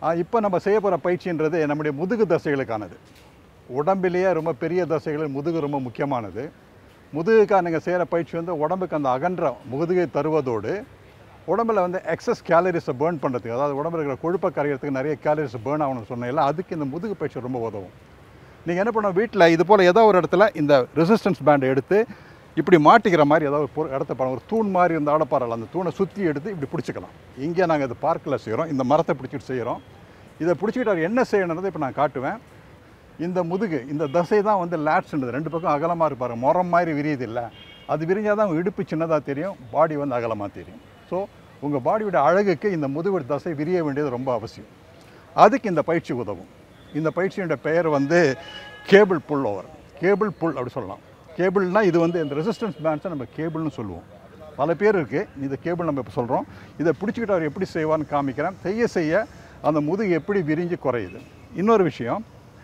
இப்போ நம்ம செய்ய போகிற பயிற்சின்றது நம்முடைய முதுகு தசைகளுக்கானது உடம்பிலேயே ரொம்ப பெரிய தசைகள் முதுகு ரொம்ப முக்கியமானது முதுகுக்காக நீங்கள் செய்கிற பயிற்சி வந்து உடம்புக்கு அந்த அகன்ற முதுகை தருவதோடு உடம்புல வந்து எக்ஸஸ் கேலரிஸை பேர்ன் பண்ணுறதுக்கு அதாவது உடம்புல இருக்கிற கொழுப்பை கரையிறதுக்கு நிறைய கேலரிஸ் பேர்ன் ஆகணும்னு சொன்னேன்ல அதுக்கு இந்த முதுகு பயிற்சி ரொம்ப உதவும் நீங்கள் என்ன பண்ணணும் வீட்டில் இது போல் ஏதோ ஒரு இடத்துல இந்த ரெசிஸ்டன்ஸ் பேண்டை எடுத்து இப்படி மாட்டிக்கிற மாதிரி ஏதாவது ஒரு பொரு- இடத்த பாருங்க ஒரு தூண் மாதிரி இந்த ஆடப்பாறையில் அந்த தூணை சுற்றி எடுத்து இப்படி பிடிச்சிக்கலாம் இங்கே நாங்கள் இது பார்க்கில் செய்கிறோம் இந்த மரத்தை பிடிச்சிட்டு செய்கிறோம் இதை பிடிச்சிக்கிட்டு அவர் என்ன செய்யணுன்றதை இப்போ நான் காட்டுவேன் இந்த முதுகு இந்த தசை தான் வந்து லேட்ஸ்ன்றது ரெண்டு பக்கம் அகலமாக இருப்பாரு முறம் மாதிரி விரியுது இல்லை அது விரிஞ்சால் தான் உங்க இடுப்பு சின்னதாக தெரியும் பாடி வந்து அகலமாக தெரியும் ஸோ உங்கள் பாடியோட அழகுக்கு இந்த முதுகு தசை விரிய வேண்டியது ரொம்ப அவசியம் அதுக்கு இந்த பயிற்சி உதவும் இந்த பயிற்சியோட பெயர் வந்து cable pull over cable pull அப்படி சொல்லலாம் கேபிள்னா இது வந்து இந்த ரெசிஸ்டன்ஸ் பேண்ட்ஸை நம்ம கேபிள்னு சொல்லுவோம் பல பேர் இருக்குது இந்த கேபிள் நம்ம இப்போ சொல்கிறோம் இதை பிடிச்சிக்கிட்டு அவர் எப்படி செய்வார்னு காமிக்கிறேன் செய்ய செய்ய அந்த முதுகு எப்படி விரிஞ்சு குறையுது இன்னொரு விஷயம்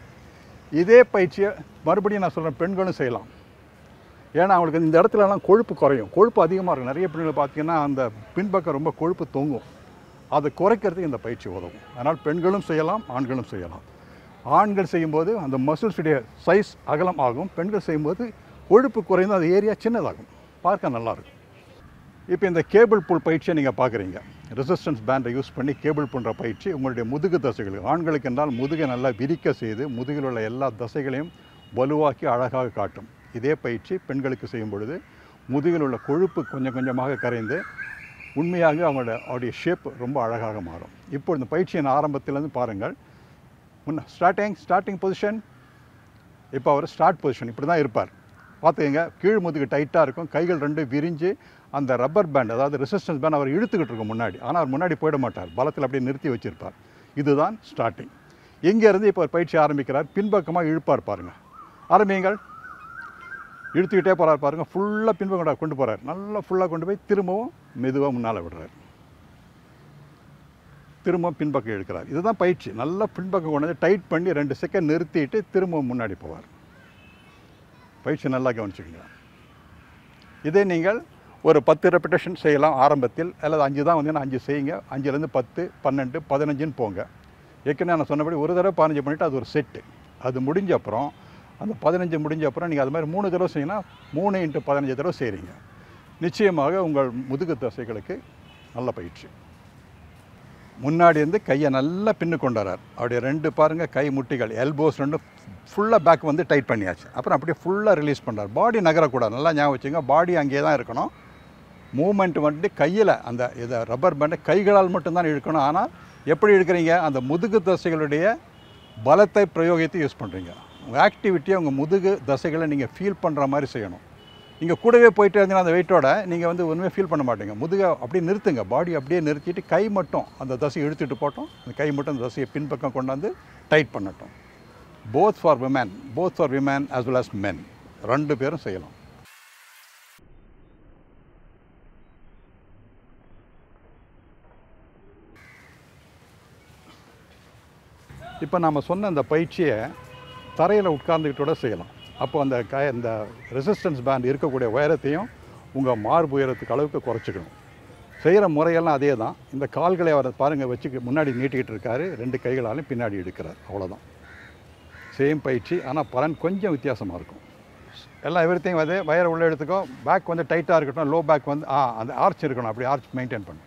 இதே பயிற்சியை மறுபடியும் நான் சொல்கிறேன் பெண்களும் செய்யலாம் ஏன்னா அவங்களுக்கு இந்த இடத்துலலாம் கொழுப்பு குறையும் கொழுப்பு அதிகமாக இருக்கும் நிறைய பெண்கள் பார்த்தீங்கன்னா அந்த பின்பக்கம் ரொம்ப கொழுப்பு தொங்கும் அதை குறைக்கிறதுக்கு இந்த பயிற்சி உதவும் அதனால் பெண்களும் செய்யலாம் ஆண்களும் செய்யலாம் ஆண்கள் செய்யும்போது அந்த மசில்ஸுடைய சைஸ் அகலம் ஆகும் பெண்கள் செய்யும்போது கொழுப்பு குறைந்து அந்த ஏரியா சின்னதாகும் பார்க்க நல்லாயிருக்கும் இப்போ இந்த கேபிள் புல் பயிற்சியை நீங்கள் பார்க்குறீங்க ரெசிஸ்டன்ஸ் பேண்டை யூஸ் பண்ணி கேபிள் பண்ணுற பயிற்சி உங்களுடைய முதுகு தசைகள் ஆண்களுக்கு என்றால் முதுகை நல்லா விரிக்க செய்து முதுகில் உள்ள எல்லா தசைகளையும் வலுவாக்கி அழகாக காட்டும் இதே பயிற்சி பெண்களுக்கு செய்யும் பொழுது முதுகில் உள்ள கொழுப்பு கொஞ்சம் கொஞ்சமாக கரைந்து உண்மையாக அவங்களோட அவருடைய ஷேப் ரொம்ப அழகாக மாறும் இப்போ இந்த பயிற்சியின் ஆரம்பத்திலேருந்து பாருங்கள் முன்ன ஸ்டார்டிங் ஸ்டார்டிங் பொசிஷன் இப்போ அவர் ஸ்டார்ட் பொசிஷன் இப்படி தான் இருப்பார் பார்த்துக்கங்க கீழ் முதுகு டைட்டாக இருக்கும் கைகள் ரெண்டு விரிஞ்சு அந்த ரப்பர் பேண்ட் அதாவது ரெசிஸ்டன்ஸ் பேண்ட் அவர் இழுத்துக்கிட்டு இருக்கும் முன்னாடி ஆனால் அவர் முன்னாடி போயிட மாட்டார் பலத்தில் அப்படியே நிறுத்தி வச்சிருப்பார் இதுதான் ஸ்டார்டிங் இங்கேருந்து இப்போ அவர் பயிற்சி ஆரம்பிக்கிறார் பின்பக்கமாக இழுப்பார் பாருங்கள் ஆரம்பியுங்கள் இழுத்துக்கிட்டே போகிறார் பாருங்கள் ஃபுல்லாக பின்பக்கம் கொண்டு போகிறார் நல்லா ஃபுல்லாக கொண்டு போய் திரும்பவும் மெதுவாக முன்னால் விடுறார் திரும்ப பின்பக்கம் இழுக்கிறார் இதுதான் பயிற்சி நல்லா பின்பக்கம் கொண்டு வந்து டைட் பண்ணி ரெண்டு செகண்ட் நிறுத்திட்டு திரும்ப முன்னாடி போவார் பயிற்சி நல்லா கவனிச்சுக்கோங்க இதே நீங்கள் ஒரு பத்து ரெப்பிடேஷன் செய்யலாம் ஆரம்பத்தில் அல்லது அஞ்சு தான் வந்தீங்கன்னா அஞ்சு செய்யுங்க அஞ்சுலேருந்து பத்து பன்னெண்டு பதினஞ்சுன்னு போங்க ஏற்கனவே நான் சொன்னபடி ஒரு தடவை பதினஞ்சு பண்ணிவிட்டு அது ஒரு செட்டு அது முடிஞ்ச அப்புறம் அந்த பதினஞ்சு முடிஞ்ச அப்புறம் நீங்கள் அது மாதிரி மூணு தடவை செய்யினா மூணு இன்ட்டு பதினஞ்சு தடவை செய்கிறீங்க நிச்சயமாக உங்கள் முதுகு தசைகளுக்கு நல்ல பயிற்சி முன்னாடி இருந்து கையை நல்லா பின்னு கொண்டாரார் அவருடைய ரெண்டு பாருங்கள் கை முட்டிகள் எல்போஸ் ரெண்டும் ஃபுல்லாக பேக் வந்து டைட் பண்ணியாச்சு அப்புறம் அப்படியே ஃபுல்லாக ரிலீஸ் பண்ணுறார் பாடி நகரக்கூடாது நல்லா ஞாபகம் வச்சுங்க பாடி அங்கேயே தான் இருக்கணும் மூமெண்ட் வந்துட்டு கையில் அந்த இதை ரப்பர் பேண்டை கைகளால் மட்டும்தான் இழுக்கணும் ஆனால் எப்படி இழுக்கிறீங்க அந்த முதுகு தசைகளுடைய பலத்தை பிரயோகித்து யூஸ் பண்ணுறீங்க உங்கள் ஆக்டிவிட்டியை உங்கள் முதுகு தசைகளை நீங்கள் ஃபீல் பண்ணுற மாதிரி செய்யணும் நீங்கள் கூடவே போயிட்டு இருந்தீங்கன்னா அந்த வெயிட்டோட நீங்கள் வந்து ஒன்றுமே ஃபீல் பண்ண மாட்டீங்க முதுகை அப்படியே நிறுத்துங்க பாடி அப்படியே நிறுத்திட்டு கை மட்டும் அந்த தசையை இழுத்துட்டு போட்டோம் அந்த கை மட்டும் அந்த தசையை பின்பக்கம் கொண்டாந்து டைட் பண்ணட்டும் both for women both for women as well as men ரெண்டு பேரும் செய்யலாம் இப்போ நாம் சொன்ன அந்த பயிற்சியை தரையில் உட்கார்ந்துக்கிட்டோட செய்யலாம் அப்போ அந்த க இந்த ரெசிஸ்டன்ஸ் பேண்ட் இருக்கக்கூடிய உயரத்தையும் உங்கள் மார்பு உயரத்துக்கு அளவுக்கு குறைச்சிக்கணும் செய்கிற முறையெல்லாம் அதே தான் இந்த கால்களை அவர் பாருங்கள் வச்சு முன்னாடி நீட்டிக்கிட்டு இருக்காரு ரெண்டு கைகளாலும் பின்னாடி எடுக்கிறார் அவ்வளோதான் சேம் பயிற்சி ஆனால் பலன் கொஞ்சம் வித்தியாசமாக இருக்கும் எல்லாம் எவ்ரித்தையும் வந்து வயரை உள்ளே எடுத்துக்கோ பேக் வந்து டைட்டாக இருக்கட்டும் லோ பேக் வந்து ஆ அந்த ஆர்ச் இருக்கணும் அப்படி ஆர்ச் மெயின்டைன் பண்ணும்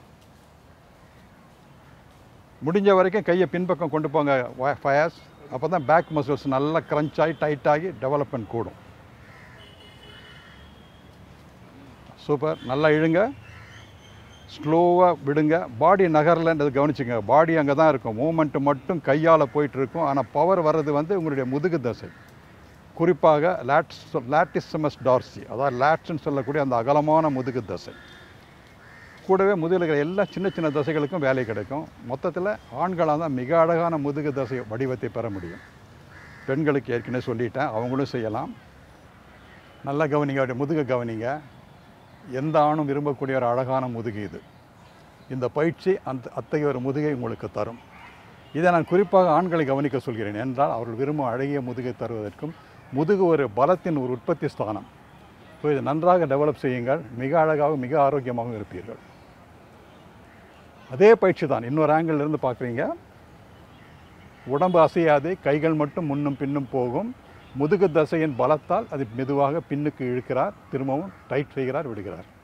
முடிஞ்ச வரைக்கும் கையை பின்பக்கம் கொண்டு போங்க ஃபயர்ஸ் அப்போ தான் பேக் மசில்ஸ் நல்லா crunch ஆகி டைட் ஆகி டெவலப்மெண்ட் கூடும் சூப்பர் நல்லா இழுங்க ஸ்லோவாக விடுங்க பாடி நகரலன்றது கவனிச்சுங்க பாடி அங்கே தான் இருக்கும் மூமெண்ட்டு மட்டும் கையால் போயிட்டு இருக்கும் ஆனால் பவர் வர்றது வந்து உங்களுடைய முதுகு தசை குறிப்பாக லேட்ஸ் லாட்டிசமஸ் டார்சி அதாவது லேட்ஸ்ன்னு சொல்லக்கூடிய அந்த அகலமான முதுகு தசை கூடவே முதுகில் இருக்கிற எல்லா சின்ன சின்ன தசைகளுக்கும் வேலை கிடைக்கும் மொத்தத்தில் ஆண்களாக தான் மிக அழகான முதுகு தசை வடிவத்தை பெற முடியும் பெண்களுக்கு ஏற்கனவே சொல்லிட்டேன் அவங்களும் செய்யலாம் நல்லா கவனிங்க அவருடைய முதுகை கவனிங்க எந்த ஆணும் விரும்பக்கூடிய ஒரு அழகான முதுகு இது இந்த பயிற்சி அந்த அத்தகைய ஒரு முதுகை உங்களுக்கு தரும் இதை நான் குறிப்பாக ஆண்களை கவனிக்க சொல்கிறேன் என்றால் அவர்கள் விரும்பும் அழகிய முதுகை தருவதற்கும் முதுகு ஒரு பலத்தின் ஒரு உற்பத்தி ஸ்தானம் ஸோ இதை நன்றாக டெவலப் செய்யுங்கள் மிக அழகாகவும் மிக ஆரோக்கியமாகவும் இருப்பீர்கள் அதே பயிற்சி தான் இன்னொரு angle ல இருந்து பார்க்குறீங்க உடம்பு அசையாது கைகள் மட்டும் முன்னும் பின்னும் போகும் முதுகு தசையின் பலத்தால் அது மெதுவாக பின்னுக்கு இழுக்கிறார் திரும்பவும் டைட் செய்கிறார் விடுகிறார்